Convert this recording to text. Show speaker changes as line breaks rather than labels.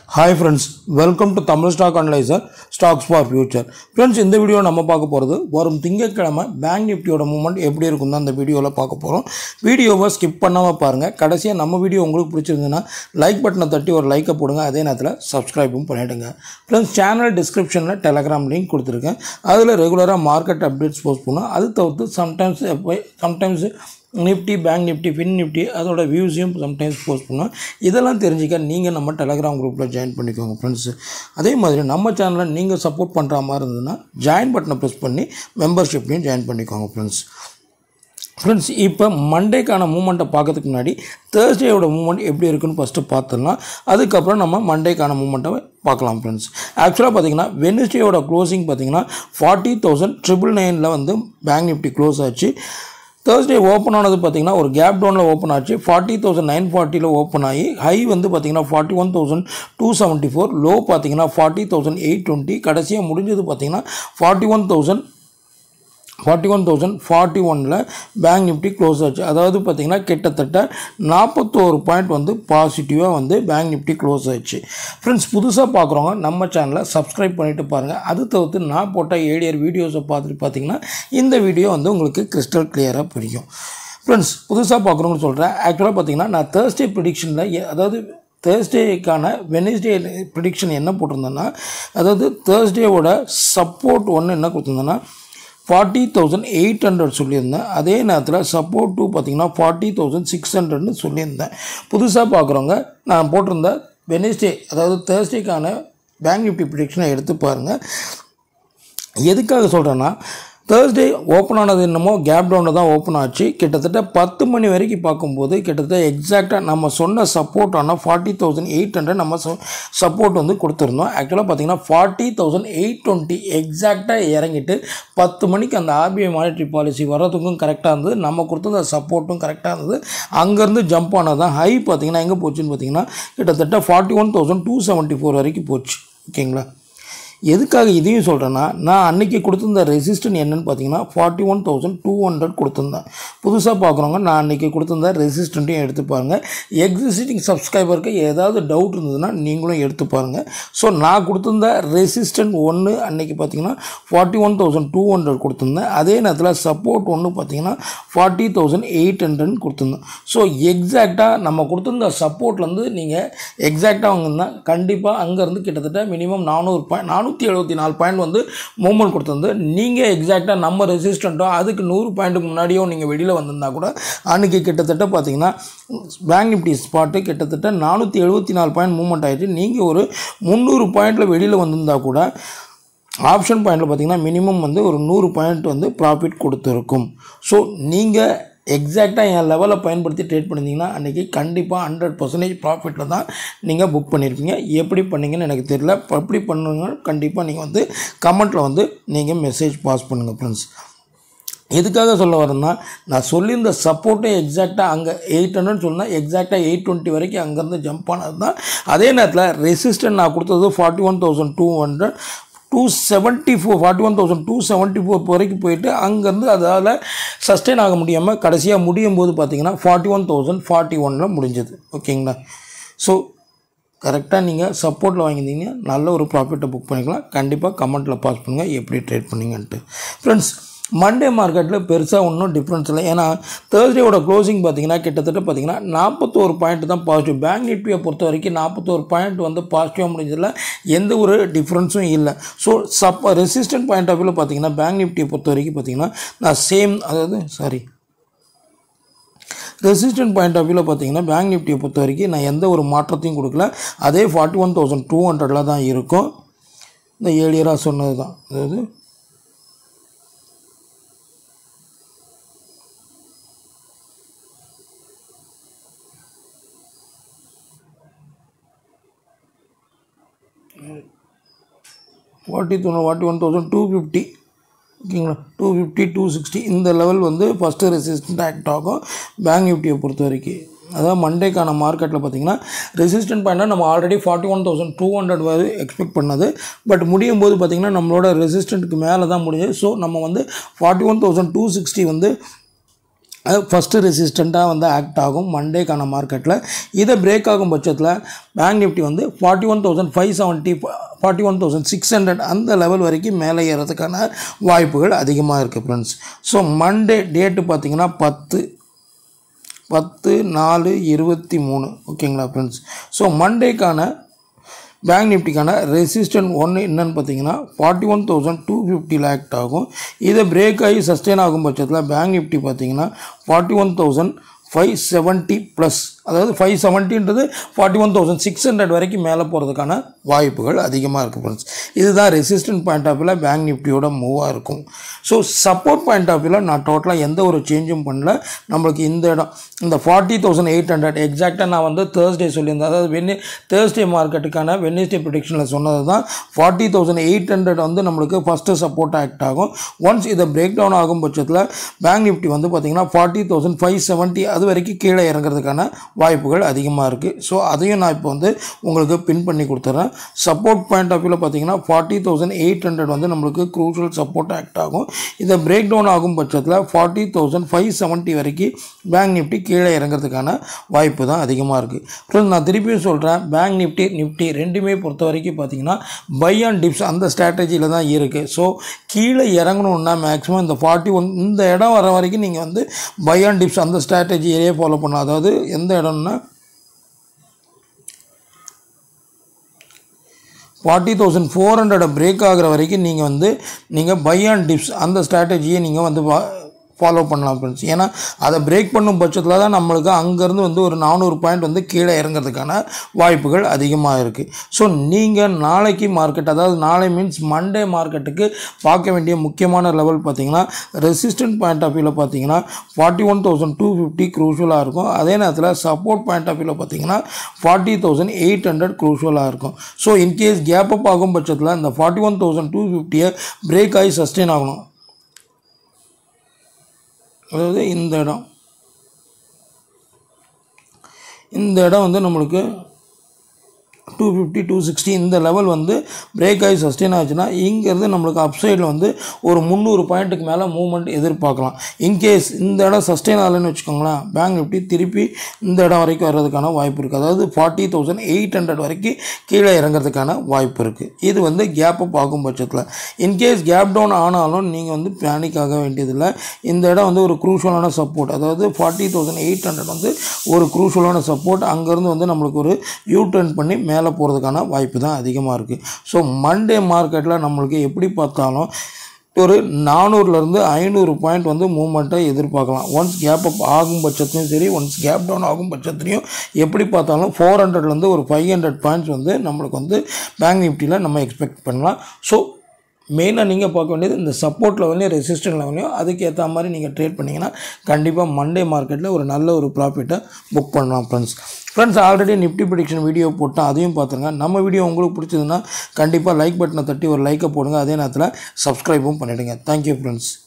hi friends welcome to Tamil stock analyser stocks for future friends இந்த video நம்ம பார்க்க போகிறது வரும் திங்கட்கிழமை பேங்க் நிஃப்டியோட மூவ்மெண்ட் எப்படி இருக்கும் தான் இந்த வீடியோவில் பார்க்க போகிறோம் வீடியோவை ஸ்கிப் பண்ணாமல் பாருங்கள் கடைசியாக நம்ம வீடியோ உங்களுக்கு பிடிச்சிருந்ததுன்னா லைக் பட்டனை தட்டி ஒரு லைக்கை போடுங்க அதே நேரத்தில் சப்ஸ்கிரைபும் பண்ணிவிடுங்க ஃப்ரெண்ட்ஸ் சேனல் டிஸ்கிரிப்ஷனில் டெலகிராம் லிங்க் கொடுத்துருக்கேன் அதில் ரெகுலராக மார்க்கெட் அப்டேட்ஸ் போஸ்ட் பண்ணுவோம் அது தவிர்த்து sometimes sometimes Nifty bank Nifty fin Nifty அதோட வியூஸையும் சம்டைம்ஸ் போஸ்ட் பண்ணுவோம் இதெல்லாம் தெரிஞ்சுக்க நீங்கள் நம்ம டெலகிராம் குரூப்பில் ஜாயின் பண்ணிக்கோங்க ஃப்ரெண்ட்ஸு அதே மாதிரி நம்ம சேனலை நீங்கள் சப்போர்ட் பண்ணுற மாதிரி இருந்ததுன்னா ஜாயின் பட்டனை ப்ரெஸ் பண்ணி மெம்பர்ஷிப்லையும் ஜாயின் பண்ணிக்கோங்க ஃப்ரெண்ட்ஸ் ஃப்ரெண்ட்ஸ் இப்போ மண்டேக்கான மூமெண்ட்டை பார்க்கறதுக்கு முன்னாடி தேர்ஸ்டேயோட மூமெண்ட் எப்படி இருக்குன்னு ஃபஸ்ட்டு பார்த்துடலாம் அதுக்கப்புறம் நம்ம மண்டேக்கான மூமெண்ட்டை பார்க்கலாம் ஃப்ரெண்ட்ஸ் ஆக்சுவலாக பார்த்தீங்கன்னா வெனிஸ்டேயோட க்ளோசிங் பார்த்தீங்கன்னா ஃபார்ட்டி தௌசண்ட் ட்ரிபிள் நைனில் வந்து பேங்க் நிஃப்டி க்ளோஸ் ஆச்சு தேர்ஸ்டே ஓப்பன் ஆனது பார்த்தீங்கன்னா ஒரு கேப் டவுனில் ஓப்பன் ஆச்சு ஃபார்ட்டி தௌசண்ட் நைன் ஃபார்ட்டியில் ஓப்பன் ஆகி ஹை வந்து பார்த்தீங்கன்னா forty one thousand two seventy four low பார்த்தீங்கன்னா ஃபார்ட்டி தௌசண்ட் எயிட் டுவெண்ட்டி கடைசியாக முடிஞ்சது பார்த்தீங்கன்னா forty one thousand forty one thousand forty ஒனில் பேங்க் நிஃப்டி க்ளோஸ் ஆச்சு அதாவது பார்த்திங்கன்னா கிட்டத்தட்ட நாற்பத்தோரு பாயிண்ட் வந்து பாசிட்டிவாக வந்து பேங்க் நிஃப்டி க்ளோஸ் ஆச்சு ஃப்ரெண்ட்ஸ் புதுசாக பார்க்குறவங்க நம்ம சேனலை சப்ஸ்கிரைப் பண்ணிவிட்டு பாருங்கள் அது தவிர்த்து நான் போட்ட ஏடிஆர் வீடியோஸை பார்த்துட்டு பார்த்தீங்கன்னா இந்த வீடியோ வந்து உங்களுக்கு கிறிஸ்டல் கிளியராக புரியும் ஃப்ரெண்ட்ஸ் புதுசாக பார்க்குறவங்க சொல்கிறேன் ஆக்சுவலாக பார்த்தீங்கன்னா நான் தேர்ஸ்டே ப்ரிடிக்ஷனில் அதாவது தேர்ஸ்டேக்கான வெனஸ்டே ப்ரிடிக்ஷன் என்ன போட்டிருந்தேன்னா அதாவது தேர்ஸ்டேவோட சப்போர்ட் ஒன்று என்ன கொடுத்துருந்தேன்னா ஃபார்ட்டி தௌசண்ட் எயிட் ஹண்ட்ரட் சொல்லியிருந்தேன் அதே நேரத்தில் சப்போர்ட் டூ பார்த்தீங்கன்னா ஃபார்ட்டி தௌசண்ட் சிக்ஸ் ஹண்ட்ரட்னு சொல்லியிருந்தேன் புதுசாக பார்க்குறவங்க நான் போட்டிருந்த வெனஸ்டே அதாவது தேர்ஸ்டேக்கான பேங்க் நிஃப்டி ப்ரிடிக்ஷனை எடுத்து பாருங்கள் எதுக்காக சொல்கிறேன்னா தேர்ஸ்டே ஓப்பன் ஆனது என்னமோ கேப் டவுனில் தான் ஓப்பன் ஆச்சு கிட்டத்தட்ட பத்து மணி வரைக்கும் பார்க்கும்போது கிட்டத்தட்ட எக்ஸாக்டாக நம்ம சொன்ன சப்போர்ட் ஆனால் ஃபார்ட்டி தௌசண்ட் எயிட் ஹண்ட்ரட் நம்ம சப்போர்ட் வந்து கொடுத்துருந்தோம் ஆக்சுவலாக பார்த்தீங்கன்னா ஃபார்ட்டி தௌசண்ட் எயிட் டுவெண்ட்டி எக்ஸாக்டாக இறங்கிட்டு பத்து மணிக்கு அந்த ஆர்பிஐ மானிட்டரி பாலிசி வர்றதுக்கும் கரெக்டாக இருந்தது நம்ம கொடுத்த சப்போர்ட்டும் கரெக்டாக இருந்தது அங்கேருந்து ஜம்ப் ஆனது தான் ஹை பார்த்தீங்கன்னா எங்கே போச்சுன்னு பார்த்தீங்கன்னா கிட்டத்தட்ட forty one thousand two seventy four வரைக்கும் போச்சு ஓகேங்களா எதுக்காக இதையும் சொல்கிறேன்னா நான் அன்றைக்கி கொடுத்துருந்த ரெசிஸ்டன் என்னன்னு பார்த்தீங்கன்னா forty one thousand two hundred கொடுத்துருந்தேன் புதுசாக பார்க்குறவங்க நான் அன்றைக்கி கொடுத்துருந்த ரெசிஸ்டண்ட்டையும் எடுத்து பாருங்கள் எக்ஸிஸ்டிங் சப்ஸ்கிரைபருக்கு ஏதாவது டவுட் இருந்ததுன்னா நீங்களும் எடுத்து பாருங்கள் ஸோ நான் கொடுத்துருந்த ரெசிஸ்டன்ட் ஒன்று அன்றைக்கி பார்த்தீங்கன்னா forty one thousand two hundred கொடுத்துருந்தேன் அதே நேரத்தில் சப்போர்ட் ஒன்று பார்த்தீங்கன்னா ஃபார்ட்டி தௌசண்ட் எயிட் ஹண்ட்ரட்னு கொடுத்துருந்தேன் ஸோ எக்ஸாக்டாக நம்ம கொடுத்துருந்த சப்போர்ட்லேருந்து நீங்கள் எக்ஸாக்டாக வாங்கினா கண்டிப்பாக அங்கேருந்து கிட்டத்தட்ட மினிமம் நானூறு பாயிண்ட் நானூற்றி எழுபத்தி நாலு பாயிண்ட் வந்து மூவ்மெண்ட் கொடுத்துருந்து நீங்கள் எக்ஸாக்டாக நம்ம ரெசிஸ்டண்ட்டோ அதுக்கு நூறு பாயிண்ட்டுக்கு முன்னாடியோ நீங்கள் வெளியில் வந்திருந்தா கூட அன்றைக்கி கிட்டத்தட்ட பார்த்தீங்கன்னா பேங்க் நிஃப்டி ஸ்பாட்டு கிட்டத்தட்ட நானூற்றி எழுபத்தி நாலு பாயிண்ட் மூவ்மெண்ட் ஆகிட்டு நீங்கள் ஒரு முந்நூறு பாயிண்டில் வெளியில் வந்திருந்தா கூட ஆப்ஷன் பாயிண்டில் பார்த்தீங்கன்னா மினிமம் வந்து ஒரு நூறு பாயிண்ட் வந்து ப்ராஃபிட் கொடுத்துருக்கும் ஸோ நீங்கள் எக்ஸாக்டாக என் லெவலை பயன்படுத்தி ட்ரேட் பண்ணியிருந்தீங்கன்னா அன்றைக்கி கண்டிப்பாக ஹண்ட்ரட் பர்சன்டேஜ் ப்ராஃபிட்டில் தான் நீங்கள் புக் பண்ணியிருப்பீங்க எப்படி பண்ணீங்கன்னு எனக்கு தெரியல எப்படி பண்ணுங்க கண்டிப்பாக நீங்கள் வந்து கமெண்ட்டில் வந்து நீங்கள் மெசேஜ் பாஸ் பண்ணுங்கள் ஃப்ரெண்ட்ஸ் எதுக்காக சொல்ல வரேன்னா நான் சொல்லியிருந்த சப்போர்ட்டே எக்ஸாக்டாக அங்கே எயிட் ஹண்ட்ரட் சொன்னால் எக்ஸாக்டாக எயிட் டுவெண்ட்டி வரைக்கும் அங்கேருந்து ஜம்ப் ஆனது தான் அதே நேரத்தில் ரெசிஸ்டன்ட் நான் கொடுத்தது forty one thousand two hundred two seventy four forty one thousand two seventy four வரைக்கும் போயிட்டு அங்கேருந்து அதால் சஸ்டெயின் ஆக முடியாமல் கடைசியாக முடியும் போது பார்த்தீங்கன்னா ஃபார்ட்டி ஒன் தௌசண்ட் ஃபார்ட்டி ஒனில் முடிஞ்சது ஓகேங்களா ஸோ கரெக்டாக நீங்கள் சப்போர்ட்டில் வாங்கியிருந்தீங்கன்னா நல்ல ஒரு ப்ராஃபிட்டை புக் பண்ணிக்கலாம் கண்டிப்பாக கமெண்ட்டில் பாஸ் பண்ணுங்கள் எப்படி ட்ரேட் பண்ணீங்கன்ட்டு ஃப்ரெண்ட்ஸ் மண்டே மார்க்கெட்டில் பெருசாக ஒன்றும் டிஃப்ரென்ஸ் இல்லை ஏன்னா தேர்ஸ்டேவோட க்ளோசிங் பார்த்தீங்கன்னா கிட்டத்தட்ட பார்த்தீங்கன்னா நாற்பத்தோரு பாயிண்ட் தான் பாசிட்டிவ் பேங்க் நிஃப்டியை பொறுத்த வரைக்கும் நாற்பத்தோரு பாயிண்ட் வந்து பாசிட்டிவாக முடிஞ்சதில் எந்த ஒரு டிஃப்ரென்ஸும் இல்லை so sub resistant point of வியூவில் பார்த்தீங்கன்னா பேங்க் நிஃப்டியை பொறுத்த வரைக்கும் பார்த்தீங்கன்னா நான் சேம் அதாவது சாரி ரெசிஸ்டன்ட் பாயிண்ட் ஆஃப் வியூவில் பார்த்தீங்கன்னா பேங்க் நிஃப்டியை பொறுத்த வரைக்கும் நான் எந்த ஒரு மாற்றத்தையும் கொடுக்கல அதே ஃபார்ட்டி ஒன் தௌசண்ட் டூ ஹண்ட்ரடில் தான் இருக்கும் இந்த ஏழியராக சொன்னது தான் அதாவது forty thousand forty one thousand two fifty ஓகேங்களா டூ ஃபிஃப்டி டூ சிக்ஸ்டி இந்த லெவல் வந்து ஃபஸ்ட்டு ரெசிஸ்டன்ட் ஆக்ட் ஆகும் பேங்க் நிஃப்டியை பொறுத்த வரைக்கும் அதாவது மண்டேக்கான மார்க்கெட்டில் பார்த்தீங்கன்னா ரெசிஸ்டன்ட் பாயிண்ட்டாக நம்ம already forty one thousand two hundred வரை எக்ஸ்பெக்ட் பண்ணது பட் முடியும் போது பார்த்திங்கன்னா நம்மளோட ரெசிஸ்டண்ட்டுக்கு மேலே தான் முடிஞ்சது ஸோ நம்ம வந்து forty one thousand two sixty வந்து அது ஃபஸ்ட்டு ரெசிஸ்டண்ட்டாக வந்து ஆக்ட் ஆகும் மண்டேக்கான மார்க்கெட்டில் இதை பிரேக் ஆகும் பட்சத்தில் பேங்க் நிஃப்டி வந்து forty one thousand five seventy forty one thousand six hundred அந்த லெவல் வரைக்கும் மேலே ஏறதுக்கான வாய்ப்புகள் அதிகமாக இருக்குது ஃப்ரெண்ட்ஸ் ஸோ மண்டே டேட்டு பார்த்திங்கன்னா பத்து பத்து நாலு இருபத்தி மூணு ஓகேங்களா ஃப்ரெண்ட்ஸ் ஸோ மண்டேக்கான பேங்க் நிஃப்டிக்கான ரெசிஸ்டன்ட் ஒன்று என்னன்னு பார்த்தீங்கன்னா forty one thousand two fifty லேக்ட் ஆகும் இதை பிரேக் ஆகி சஸ்டெயின் ஆகும் பட்சத்தில் பேங்க் நிஃப்டி பார்த்தீங்கன்னா forty one thousand five seventy plus அதாவது ஃபைவ் செவன்ட்டின்றது forty one thousand six hundred வரைக்கும் மேலே போகிறதுக்கான வாய்ப்புகள் அதிகமாக இருக்குது ஃப்ரெண்ட்ஸ் இதுதான் ரெசிஸ்டன்ட் பாயிண்ட் ஆஃப் வியூவில் பேங்க் நிஃப்டியோட மூவாக இருக்கும் ஸோ சப்போர்ட் பாயிண்ட் ஆஃப் வியூவில் நான் டோட்டலாக எந்த ஒரு சேஞ்சும் பண்ணல நம்மளுக்கு இந்த இடம் இந்த ஃபார்ட்டி தௌசண்ட் எயிட் ஹண்ட்ரட் எக்ஸாக்டாக நான் வந்து தேர்ஸ்டே சொல்லியிருந்தேன் அதாவது வென்னி தேர்ஸ்டே மார்க்கெட்டுக்கான வென்னிஸ்டே ப்ரிடிக்ஷனில் சொன்னது தான் ஃபார்ட்டி தௌசண்ட் எயிட் ஹண்ட்ரட் வந்து நம்மளுக்கு ஃபஸ்ட்டு சப்போர்ட் ஆக்ட் ஆகும் ஒன்ஸ் இதை பிரேக் டவுன் ஆகும் பட்சத்தில் பேங்க் நிஃப்டி வந்து பார்த்திங்கன்னா ஃபார்ட்டி தௌசண்ட் ஃபைவ் செவன்ட்டி அது வரைக்கும் கீழே இறங்குறதுக்கான வாய்ப்புகள் அதிகமாக இருக்குது ஸோ அதையும் நான் இப்போ வந்து உங்களுக்கு பின் பண்ணி கொடுத்துட்றேன் சப்போர்ட் பாயிண்ட் ஆஃப் வியூவில் பார்த்தீங்கன்னா ஃபார்ட்டி தௌசண்ட் எயிட் ஹண்ட்ரட் வந்து நம்மளுக்கு க்ரூஷியல் சப்போர்ட் ஆக்ட் ஆகும் இதை பிரேக் டவுன் ஆகும் பட்சத்தில் ஃபார்ட்டி தௌசண்ட் ஃபைவ் செவன்ட்டி வரைக்கும் பேங்க் நிஃப்டி கீழே இறங்குறதுக்கான வாய்ப்பு தான் அதிகமாக இருக்குது ஃப்ரெண்ட்ஸ் நான் திருப்பியும் சொல்கிறேன் பேங்க் நிஃப்டி நிஃப்டி ரெண்டுமே பொறுத்த வரைக்கும் பார்த்தீங்கன்னா பை அண்ட் டிப்ஸ் அந்த ஸ்ட்ராட்டஜியில் தான் இருக்குது ஸோ கீழே இறங்கணுன்னா மேக்ஸிமம் இந்த ஃபார்ட்டி ஒன் இந்த இடம் வர வரைக்கும் நீங்கள் வந்து பை அண்ட் டிப்ஸ் அந்த ஸ்ட்ராட்டஜியே ஃபாலோ பண்ணலாம் அதாவது எந்த இடம்னா ஃபார்ட்டி தௌசண்ட் ஃபோர் ஹண்ட்ரடை பிரேக் ஆகிற வரைக்கும் நீங்கள் வந்து நீங்கள் பை அண்ட் டிப்ஸ் அந்த ஸ்ட்ராட்டஜியை நீங்கள் வந்து ஃபாலோ பண்ணலாம் ஃப்ரெண்ட்ஸ் ஏன்னா அதை பிரேக் பண்ணும் பட்சத்தில் தான் நம்மளுக்கு அங்கேருந்து வந்து ஒரு நானூறு பாயிண்ட் வந்து கீழே இறங்குறதுக்கான வாய்ப்புகள் அதிகமாக இருக்குது ஸோ நீங்கள் நாளைக்கு மார்க்கெட் அதாவது நாளை மீன்ஸ் மண்டே மார்க்கெட்டுக்கு பார்க்க வேண்டிய முக்கியமான லெவல் பார்த்தீங்கன்னா ரெசிஸ்டன்ட் பாயிண்ட் ஆஃப் வியூவில் பார்த்தீங்கன்னா forty one thousand two fifty க்ரூஷுவலாக இருக்கும் அதே நேரத்தில் சப்போர்ட் பாயிண்ட் ஆஃப் வியூவில் பார்த்தீங்கன்னா ஃபார்ட்டி தௌசண்ட் எயிட் ஹண்ட்ரட் க்ரூஷுவலாக இருக்கும் ஸோ இன்கேஸ் கேப் அப் ஆகும் பட்சத்தில் இந்த ஃபார்ட்டி ஒன் தௌசண்ட் டூ ஃபிஃப்டியை பிரேக் ஆகி சஸ்டெயின் ஆகணும் அதாவது இந்த இடம் இந்த இடம் வந்து நம்மளுக்கு டூ ஃபிஃப்டி டூ சிக்ஸ்டி இந்த லெவல் வந்து பிரேக் ஆகி சஸ்டெயின் ஆச்சுன்னா இங்கேருந்து நம்மளுக்கு அப்சைடில் வந்து ஒரு முந்நூறு பாயிண்ட்டுக்கு மேலே மூவ்மெண்ட் எதிர்பார்க்கலாம் இன்கேஸ் இந்த இடம் சஸ்டெயின் ஆகலைன்னு வச்சுக்கோங்களேன் பேங்க் நிஃப்டி திருப்பி இந்த இடம் வரைக்கும் வர்றதுக்கான வாய்ப்பு இருக்குது அதாவது ஃபார்ட்டி தௌசண்ட் எயிட் ஹண்ட்ரட் வரைக்கும் கீழே இறங்குறதுக்கான வாய்ப்பு இருக்குது இது வந்து கேப் அப் ஆகும் பட்சத்தில் இன்கேஸ் கேப் டவுன் ஆனாலும் நீங்கள் வந்து பேனிக் ஆக வேண்டியதில்லை இந்த இடம் வந்து ஒரு குரூஷலான சப்போர்ட் அதாவது ஃபார்ட்டி தௌசண்ட் எயிட் ஹண்ட்ரட் வந்து ஒரு குரூஷலான சப்போர்ட் அங்கேருந்து வந்து நம்மளுக்கு ஒரு யூ டர்ன் பண்ணி மேலே போகிறதுக்கான வாய்ப்பு தான் அதிகமாக இருக்குது ஸோ மண்டே மார்க்கெட்டில் நம்மளுக்கு எப்படி பார்த்தாலும் ஒரு நானூறுலேருந்து ஐநூறு பாயிண்ட் வந்து மூவ்மெண்ட்டை எதிர்பார்க்கலாம் ஒன்ஸ் கேப் அப் ஆகும் பட்சத்துலையும் சரி ஒன்ஸ் கேப் டவுன் ஆகும் பட்சத்துலையும் எப்படி பார்த்தாலும் ஃபோர் ஹண்ட்ரட்லேருந்து ஒரு ஃபைவ் ஹண்ட்ரட் பாயிண்ட்ஸ் வந்து நம்மளுக்கு வந்து பேங்க் நிஃப்டியில் நம்ம எக்ஸ்பெக்ட் பண்ணலாம் ஸோ மெயினாக நீங்கள் பார்க்க வேண்டியது இந்த சப்போர்ட் லெவலையும் ரெசிஸ்டன்ட் லெவலையும் அதுக்கு ஏற்ற மாதிரி நீங்கள் ட்ரேட் பண்ணிங்கன்னா கண்டிப்பாக மண்டே மார்க்கெட்டில் ஒரு நல்ல ஒரு ப்ராஃபிட்டை புக் பண்ணலாம் friends friends already Nifty prediction video போட்டோம் அதையும் பார்த்துருங்க நம்ம வீடியோ உங்களுக்கு பிடிச்சதுன்னா கண்டிப்பாக லைக் பட்டனை தட்டி ஒரு லைக்கை போடுங்க அதே நேரத்தில் சப்ஸ்கிரைபும் பண்ணிவிடுங்க தேங்க்யூ ஃப்ரெண்ட்ஸ்